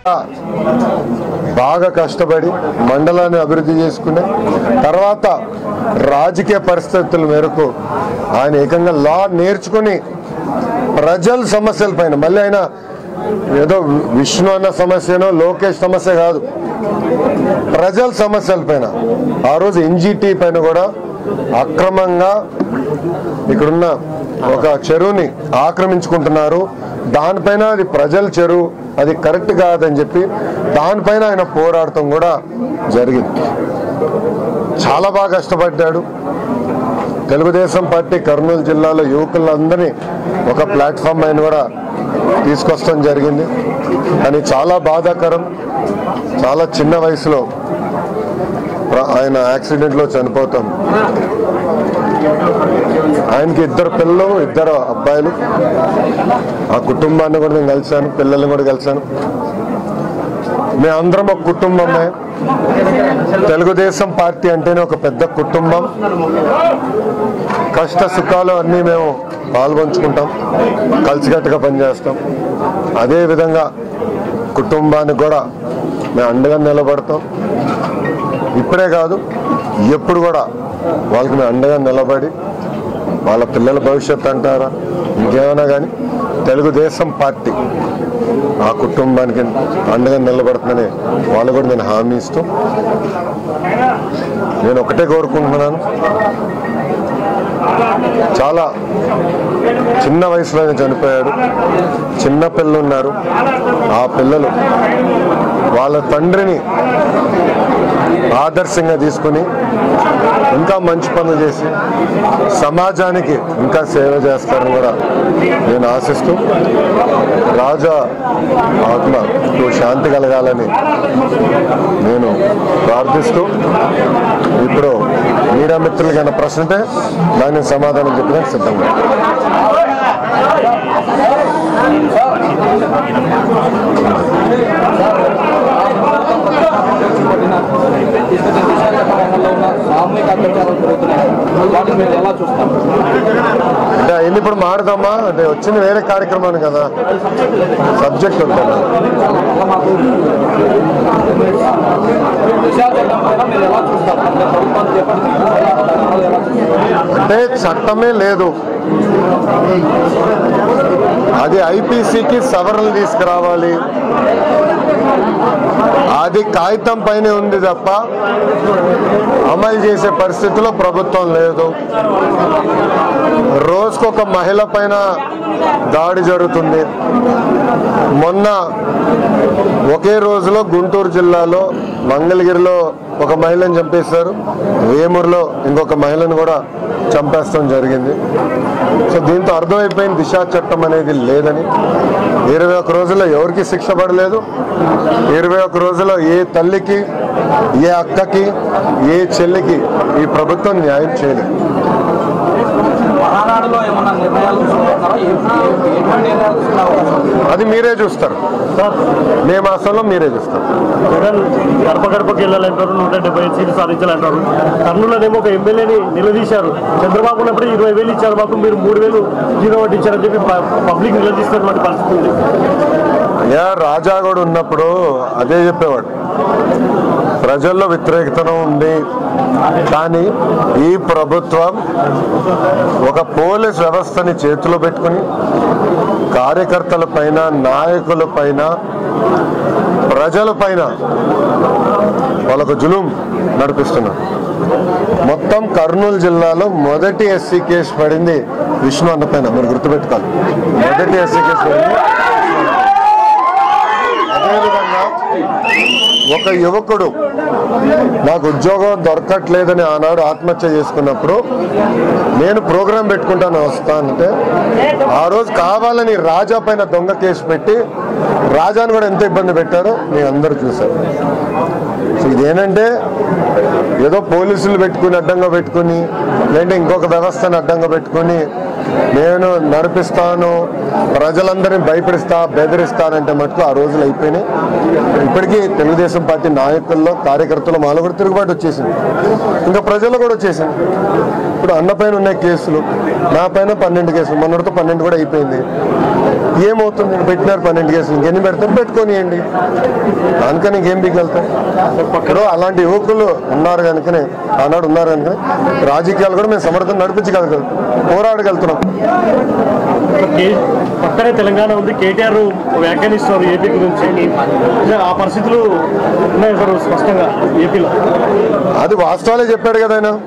బాగా కష్టపడి మండలాన్ని అభివృద్ధి చేసుకుని తర్వాత రాజకీయ పరిస్థితుల మేరకు ఆయన ఏకంగా లా నేర్చుకుని ప్రజల సమస్యల పైన మళ్ళీ ఆయన ఏదో విష్ణు అన్న సమస్యనో లోకేష్ సమస్య కాదు ప్రజల సమస్యల పైన ఆ రోజు ఎన్జిటి పైన కూడా అక్రమంగా ఇక్కడున్న ఒక చెరువుని ఆక్రమించుకుంటున్నారు దానిపైన అది ప్రజల చెరువు అది కరెక్ట్ కాదని చెప్పి దానిపైన ఆయన పోరాడటం కూడా జరిగింది చాలా బాగా కష్టపడ్డాడు తెలుగుదేశం పార్టీ కర్నూలు జిల్లాలో యువకులందరినీ ఒక ప్లాట్ఫామ్ ఆయన కూడా తీసుకొస్తాం జరిగింది కానీ చాలా బాధాకరం చాలా చిన్న వయసులో ప్ర- ఆయన యాక్సిడెంట్లో చనిపోతాం ఆయనకి ఇద్దరు పిల్లలు ఇద్దరు అబ్బాయిలు ఆ కుటుంబాన్ని కూడా నేను కలిశాను పిల్లల్ని కూడా కలిశాను మేమందరం ఒక కుటుంబమే తెలుగుదేశం పార్టీ అంటేనే ఒక పెద్ద కుటుంబం కష్ట సుఖాలు అన్నీ మేము పాల్గొంచుకుంటాం కలిసికట్టుగా పనిచేస్తాం అదేవిధంగా కుటుంబానికి కూడా మేము అండగా నిలబడతాం ఇప్పుడే కాదు ఎప్పుడు కూడా వాళ్ళకి మేము అండగా నిలబడి వాళ్ళ పిల్లల భవిష్యత్తు అంటారా ఇంకేమైనా కానీ తెలుగుదేశం పార్టీ ఆ కుటుంబానికి అండగా నిలబడుతుందని వాళ్ళు కూడా నేను హామీ ఇస్తూ నేను ఒకటే కోరుకుంటున్నాను చాలా చిన్న వయసులోనే చనిపోయాడు చిన్న పిల్లలు ఉన్నారు ఆ పిల్లలు వాళ్ళ తండ్రిని ఆదర్శంగా తీసుకుని ఇంకా మంచి పనులు చేసి సమాజానికి ఇంకా సేవ చేస్తారని కూడా నేను ఆశిస్తూ రాజా ఆత్మకు శాంతి కలగాలని నేను ప్రార్థిస్తూ ఇప్పుడు మీడియా మిత్రులకి ఏమైనా ప్రశ్న ఉంటే దానికి సమాధానం చెప్పడానికి సిద్ధంగా ఉన్నాను. విశాఖపట్నంలో ఉన్న సామూహిక అత్యాచారాలు జరుగుతున్నాయి వాటిని మీరు ఎలా చూస్తారు అంటే అవన్నీ ఇప్పుడు మాడదామా అంటే వచ్చింది వేరే కార్యక్రమాన్ని కదా సబ్జెక్ట్ ఉంటుంది దిశా చట్టం పైన మీరు ఎలా చూస్తారు అంటే ప్రభుత్వం చేపట్టిన చట్టాలు ఎలా చూస్తారు అంటే చట్టమే లేదు అది ఐపీసీకి సవరణలు తీసుకురావాలి అది కాగితం పైనే ఉంది తప్ప అమలు చేసే పరిస్థితిలో ప్రభుత్వం లేదు రోజుకొక మహిళ పైన దాడి జరుగుతుంది మొన్న ఒకే రోజులో గుంటూరు జిల్లాలో మంగళగిరిలో ఒక మహిళను చంపేశారు వేమూరులో ఇంకొక మహిళను కూడా చంపేస్తాం జరిగింది సో దీంతో అర్థమైపోయింది దిశా చట్టం అనేది లేదని ఇరవై ఒక్క రోజుల్లో ఎవరికి శిక్ష పడలేదు ఇరవై ఒక్క రోజుల్లో ఏ తల్లికి ఏ అక్కకి ఏ చెల్లికి ఈ ప్రభుత్వం న్యాయం చేయలేదు మహానాడులో ఏమన్నా నిర్ణయాలు తీసుకుంటున్నారా ఏ- ఏ- ఎటువంటి నిర్ణయాలు తీసుకునే అవకాశం ఉంది? అది మీరే చూస్తారు మే మాసంలో మీరే చూస్తారు జగన్ గడప గడపకి వెళ్ళాలంటారు నూట డెబ్బై ఐదు సీట్లు సాధించాలంటారు కర్నూలులోనేమో ఒక ఎమ్మెల్యేని నిలదీశారు చంద్రబాబు ఉన్నప్పుడు ఇరవై వేలు ఇచ్చారు మాకు మీరు మూడు వేలు జీరో ఒకటి ఇచ్చారని చెప్పి ప- పబ్లిక్ నిలదీస్తున్నటువంటి పరిస్థితి ఉంది యా రాజా కూడా ఉన్నప్పుడు అదే చెప్పేవాడు ప్రజల్లో వ్యతిరేకత ఉంది కానీ ఈ ప్రభుత్వం ఒక పోలీస్ వ్యవస్థని చేతిలో పెట్టుకుని కార్యకర్తల పైన నాయకుల పైన ప్రజల పైన వాళ్ళకు జులుం నడిపిస్తున్నారు మొత్తం కర్నూలు జిల్లాలో మొదటి ఎస్సీ కేసు పడింది విష్ణు అన్న పైన మీరు గుర్తుపెట్టుకోవాలి మొదటి ఎస్సీ కేసు పడింది అదేవిధంగా ఒక యువకుడు నాకు ఉద్యోగం దొరకట్లేదని ఆనాడు ఆత్మహత్య చేసుకున్నప్పుడు నేను ప్రోగ్రాం పెట్టుకుంటాను వస్తానంటే ఆ రోజు కావాలని రాజా పైన దొంగ కేసు పెట్టి రాజాను కూడా ఎంత ఇబ్బంది పెట్టారో మీ అందరూ చూశారు సో ఇదేంటంటే ఏదో పోలీసులు పెట్టుకుని అడ్డంగా పెట్టుకుని లేదంటే ఇంకొక వ్యవస్థను అడ్డంగా పెట్టుకుని నేను నడిపిస్తాను ప్రజలందరినీ భయపడిస్తా బెదిరిస్తానంటే మటుకు ఆ రోజులు అయిపోయినాయి ఇప్పటికీ తెలుగుదేశం పార్టీ నాయకుల్లో కార్యకర్తలు మాలో కూడా తిరుగుబాటు వచ్చేసింది ఇంకా ప్రజల్లో కూడా వచ్చేసింది ఇప్పుడు అన్న పైన ఉన్నాయి కేసులు నా పైన పన్నెండు కేసులు మొన్నటితో పన్నెండు కూడా అయిపోయింది ఏమవుతుంది పెట్టినారు పన్నెండు కేసులు ఇంకెన్ని పెడతారు పెట్టుకోనియండి దానికని ఇంకేం బిగలుతాం ఇప్పుడు అలాంటి యువకులు ఉన్నారు కనుకనే ఆనాడు ఉన్నారు కనుక రాజకీయాలు కూడా మేము సమర్థం నడిపించగలుగుతాం పోరాడగలుగుతున్నాం కే- పక్కనే తెలంగాణ ఉంది కేటీఆర్ వ్యాఖ్యానిస్తున్నారు ఏపీ గురించి నిజంగా ఆ పరిస్థితులు ఉన్నాయి సార్ స్పష్టంగా ఏపీలో అది వాస్తవాలే చెప్పాడు కదా ఆయన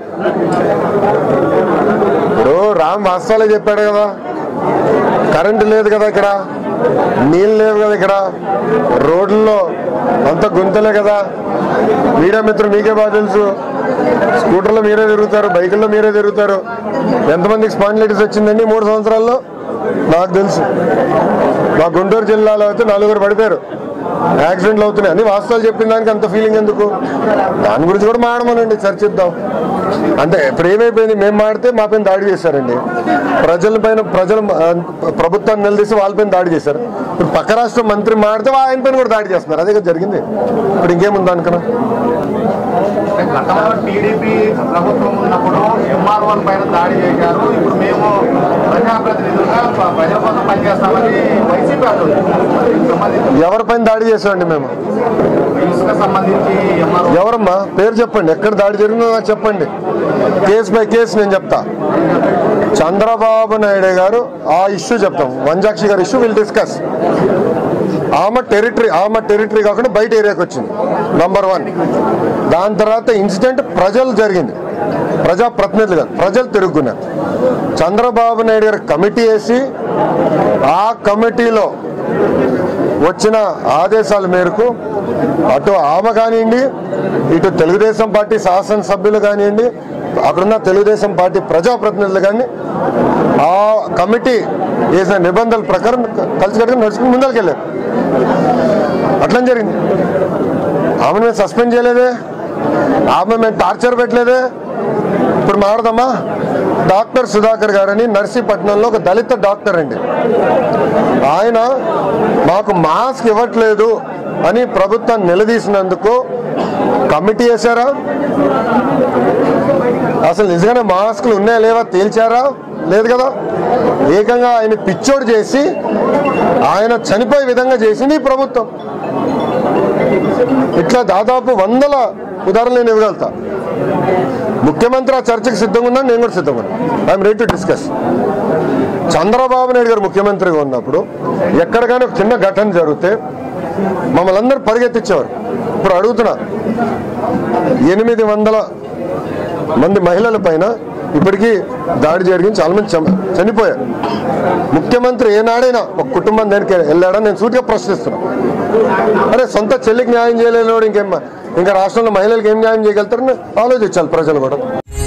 ఇప్పుడు రామ్ వాస్తవాలే చెప్పాడు కదా కరెంటు లేదు కదా ఇక్కడ నీళ్ళు లేవు కదా ఇక్కడ రోడ్లలో అంత గుంతలే కదా మీడియా మిత్రులు మీకే బాగా తెలుసు స్కూటర్లో మీరే తిరుగుతారు బైకుల్లో మీరే తిరుగుతారు ఎంతమందికి స్పాండిలైటిస్ వచ్చిందండి మూడు సంవత్సరాల్లో నాకు తెలుసు మా గుంటూరు జిల్లాలో అయితే నలుగురు పడిపోయారు యాక్సిడెంట్లు అవుతున్నాయి అని వాస్తవాలు చెప్పిన దానికి అంత ఫీలింగ్ ఎందుకు దాని గురించి కూడా మాడమనండి చర్చిద్దాం అంటే ఇప్పుడు ఏమైపోయింది మేము మాడితే మా పైన దాడి చేశారండి ప్రజల పైన ప్రజలు ఆ, ప్రభుత్వాన్ని నిలదీసి వాళ్ళ పైన దాడి చేశారు ఇప్పుడు పక్క రాష్ట్రం మంత్రి మాడితే ఆయన పైన కూడా దాడి చేస్తున్నారు అదే కదా జరిగింది ఇప్పుడు ఇంకేముంది అనుకున్నా గతంలో టీడీపీ ప్రభుత్వం ఉన్నప్పుడు ఎంఆర్ఓల పైన దాడి చేశారు ఇప్పుడు మేము ప్రజాప్రతినిధులుగా ప- ప్రజల కోసం పనిచేస్తామని వైసీపీ అంటుంది దీనికి సంబంధించి ఎవరి పైన దాడి చేశామండి మేము ఇసుక సంబంధించి ఎంఆర్ఓ ఎవరమ్మా పేరు చెప్పండి ఎక్కడ దాడి జరిగిందో నాకు చెప్పండి కేసు బై కేసు నేను చెప్తా చంద్రబాబు నాయుడు గారు ఆ ఇష్యూ చెప్తాం వంజాక్షి గారి ఇష్యూ విల్ డిస్కస్ ఆమె టెరిటరీ ఆమె టెరిటరీ కాకుండా బయట ఏరియాకి వచ్చింది నంబర్ వన్ దాని తర్వాత ఇన్సిడెంట్ ప్రజలు జరిగింది ప్రజా ప్రతినిధులు కాదు ప్రజలు తిరుగుకున్నారు చంద్రబాబు నాయుడు గారు కమిటీ వేసి ఆ కమిటీలో వచ్చిన ఆదేశాల మేరకు అటు ఆమె కానివ్వండి ఇటు తెలుగుదేశం పార్టీ శాసనసభ్యులు కానివ్వండి అక్కడున్న తెలుగుదేశం పార్టీ ప్రజాప్రతినిధులు కానీ ఆ కమిటీ వేసిన నిబంధనల ప్రకారం కలిసి కట్టుకుని నడుచుకుని ముందరికి వెళ్ళారు అట్లా జరిగింది ఆమెను మేము సస్పెండ్ చేయలేదే ఆమె మేము టార్చర్ పెట్టలేదే ఇప్పుడు మాడదామా డాక్టర్ సుధాకర్ గారని నర్సీపట్నంలో ఒక దళిత డాక్టర్ అండి ఆయన మాకు మాస్క్ ఇవ్వట్లేదు అని ప్రభుత్వం నిలదీసినందుకు కమిటీ వేశారా అసలు నిజంగానే మాస్కులు ఉన్నాయా లేవా తేల్చారా లేదు కదా ఏకంగా ఆయన పిచ్చోడు చేసి ఆయన చనిపోయే విధంగా చేసింది ఈ ప్రభుత్వం ఇట్లా దాదాపు వందల ఉదాహరణలు నేను ఇవ్వగలుగుతా ముఖ్యమంత్రి ఆ చర్చకు సిద్ధంగా ఉన్నాను నేను కూడా సిద్ధంగా ఉన్నాను I'm ready to discuss Chandrababu Naidu garu ముఖ్యమంత్రిగా ఉన్నప్పుడు ఎక్కడికైనా ఒక చిన్న ఘటన జరిగితే మమ్మల్ని అందరూ పరిగెత్తించేవారు ఇప్పుడు అడుగుతున్నా ఎనిమిది వందల మంది మహిళల పైన ఇప్పటికీ దాడి జరిగింది చాలా మంది చమ- చనిపోయారు ముఖ్యమంత్రి ఏనాడైనా ఒక కుటుంబం దానికి వెళ్ళాడని నేను సూటిగా ప్రశ్నిస్తున్నా అరే సొంత చెల్లికి న్యాయం చేయలేనివాడు ఇంకేం ఇంకా రాష్ట్రంలో మహిళలకు ఏం న్యాయం చేయగలుగుతారని ఆలోచించాలి ప్రజలు కూడా